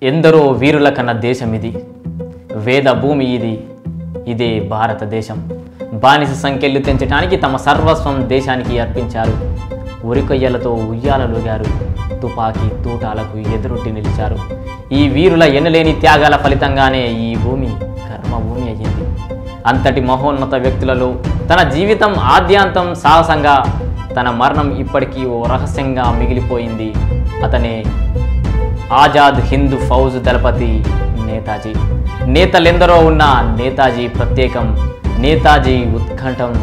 ఎందరో వీరుల కన్న దేశం ఇది వేద భూమి ఇది ఇదే భారతదేశం బానిస సంఖ్యలు తెంచడానికి తమ సర్వస్వం దేశానికి అర్పించారు ఉరికొయ్యలతో ఉయ్యాలలుగారు తుపాకీ తూటాలకు ఎదురొట్టి నిలిచారు ఈ వీరుల ఎన్నలేని త్యాగాల ఫలితంగానే ఈ భూమి కర్మభూమి అయ్యింది అంతటి మహోన్నత వ్యక్తులలో తన జీవితం ఆద్యాంతం సాహసంగా తన మరణం ఇప్పటికీ ఓ రహస్యంగా మిగిలిపోయింది అతనే ఆజాద్ హింద్ ఫౌజ్ దళపతి నేతాజీ నేతలెందరో ఉన్న నేతాజీ ప్రత్యేకం నేతాజీ ఉత్కంఠం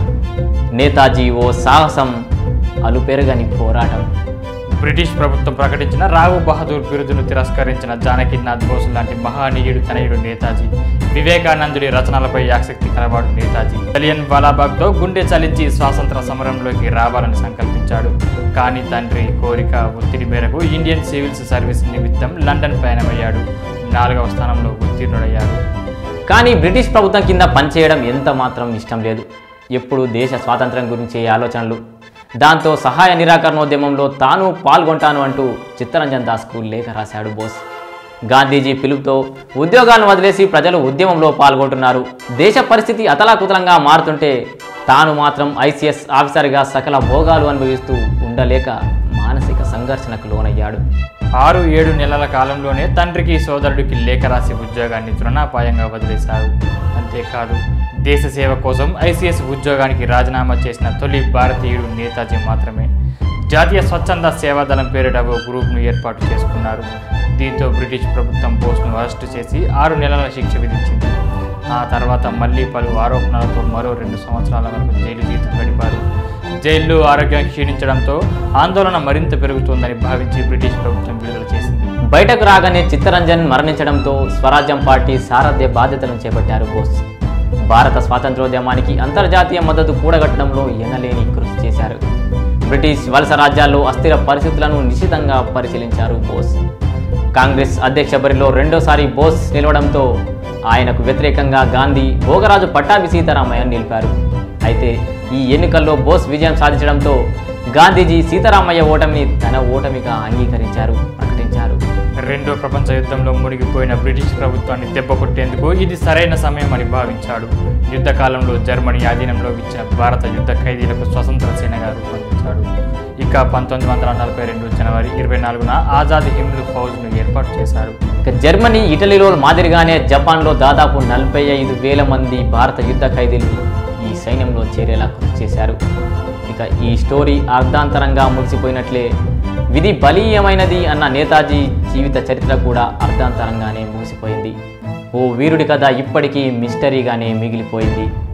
నేతాజీ ఓ సాహసం అలుపెరగని పోరాటం బ్రిటిష్ ప్రభుత్వం ప్రకటించిన రావు బహదూర్ బిరుదును తిరస్కరించిన జానకినాథ్ బోస్ లాంటి మహానీయుడు తనయుడు నేతాజీ వివేకానందుడి రచనలపై ఆసక్తి కలవాడు నేతాజీ జలియన్ వాలాబాగ్తో గుండె చలించి స్వాతంత్ర సమరంలోకి రావాలని సంకల్పించాడు కానీ తండ్రి కోరిక ఒత్తిడి మేరకు ఇండియన్ సివిల్స్ సర్వీస్ నిమిత్తం లండన్ పయనమయ్యాడు నాలుగవ స్థానంలో ఉత్తీర్ణుడయ్యాడు కానీ బ్రిటిష్ ప్రభుత్వం కింద పనిచేయడం ఎంత మాత్రం ఇష్టం లేదు ఎప్పుడు దేశ స్వాతంత్రం గురించే ఆలోచనలు దాంతో సహాయ నిరాకరణోద్యమంలో తాను పాల్గొంటాను అంటూ చిత్తరంజన్ దాస్కు లేఖ రాశాడు బోస్ గాంధీజీ పిలుపుతో ఉద్యోగాలను వదిలేసి ప్రజలు ఉద్యమంలో పాల్గొంటున్నారు దేశ పరిస్థితి అతలాకుతలంగా మారుతుంటే తాను మాత్రం ఐసీఎస్ ఆఫీసర్గా సకల భోగాలు అనుభవిస్తూ ఉండలేక మానసిక సంఘర్షణకు లోనయ్యాడు ఆరు ఏడు నెలల కాలంలోనే తండ్రికి సోదరుడికి లేఖ రాసి ఉద్యోగాన్ని తృణాపాయంగా వదిలేశారు అంతేకాదు దేశ సేవ కోసం ఐసీఎస్ ఉద్యోగానికి రాజీనామా చేసిన తొలి భారతీయుడు నేతాజీ మాత్రమే జాతీయ స్వచ్ఛంద సేవాదళం పేరిట ఓ గ్రూప్ను ఏర్పాటు చేసుకున్నారు దీంతో బ్రిటిష్ ప్రభుత్వం బోస్ను అరెస్టు చేసి ఆరు నెలల శిక్ష విధించింది ఆ తర్వాత మళ్ళీ పలు ఆరోపణలతో మరో రెండు సంవత్సరాల వరకు జైలు జీవితం గడిపారు జైల్లో ఆరోగ్యం క్షీణించడంతో ఆందోళన మరింత పెరుగుతోందని భావించి బ్రిటిష్ ప్రభుత్వం విడుదల చేసింది బయటకు రాగానే చిత్తరంజన్ మరణించడంతో స్వరాజ్యం పార్టీ సారథ్య బాధ్యతలను చేపట్టారు బోస్ భారత స్వాతంత్రోద్యమానికి అంతర్జాతీయ మద్దతు కూడగట్టడంలో ఎనలేని కృషి చేశారు బ్రిటిష్ వలస రాజ్యాల్లో అస్థిర పరిస్థితులను నిశితంగా పరిశీలించారు బోస్ కాంగ్రెస్ అధ్యక్ష బరిలో రెండోసారి బోస్ నిలవడంతో ఆయనకు వ్యతిరేకంగా గాంధీ భోగరాజు పట్టాభి సీతారామయ్య నిలిపారు అయితే ఈ ఎన్నికల్లో బోస్ విజయం సాధించడంతో గాంధీజీ సీతారామయ్య ఓటమిని తన ఓటమిగా అంగీకరించారు ప్రకటించారు రెండో ప్రపంచ యుద్ధంలో మునిగిపోయిన బ్రిటిష్ ప్రభుత్వాన్ని దెబ్బకొట్టేందుకు ఇది సరైన సమయం అని భావించాడు యుద్ధ కాలంలో జర్మనీ ఆధీనంలో ఇచ్చిన భారత యుద్ధ ఖైదీలకు స్వతంత్ర సేనగా రూపొందించాడు ఇక పంతొమ్మిది వందల నలభై రెండు జనవరి ఇరవై నాలుగున ఆజాద్ హింద్ ఫౌజ్ను ఏర్పాటు చేశారు ఇక జర్మనీ ఇటలీలో మాదిరిగానే జపాన్లో దాదాపు నలభై ఐదు వేల మంది భారత యుద్ధ ఖైదీలు ఈ సైన్యంలో చేరేలా కృషి చేశారు ఇక ఈ స్టోరీ అర్ధాంతరంగా ముగిసిపోయినట్లే విధి బలీయమైనది అన్న నేతాజీ జీవిత చరిత్ర కూడా అర్ధాంతరంగానే ముగిసిపోయింది ఓ వీరుడి కథ ఇప్పటికీ మిస్టరీగానే మిగిలిపోయింది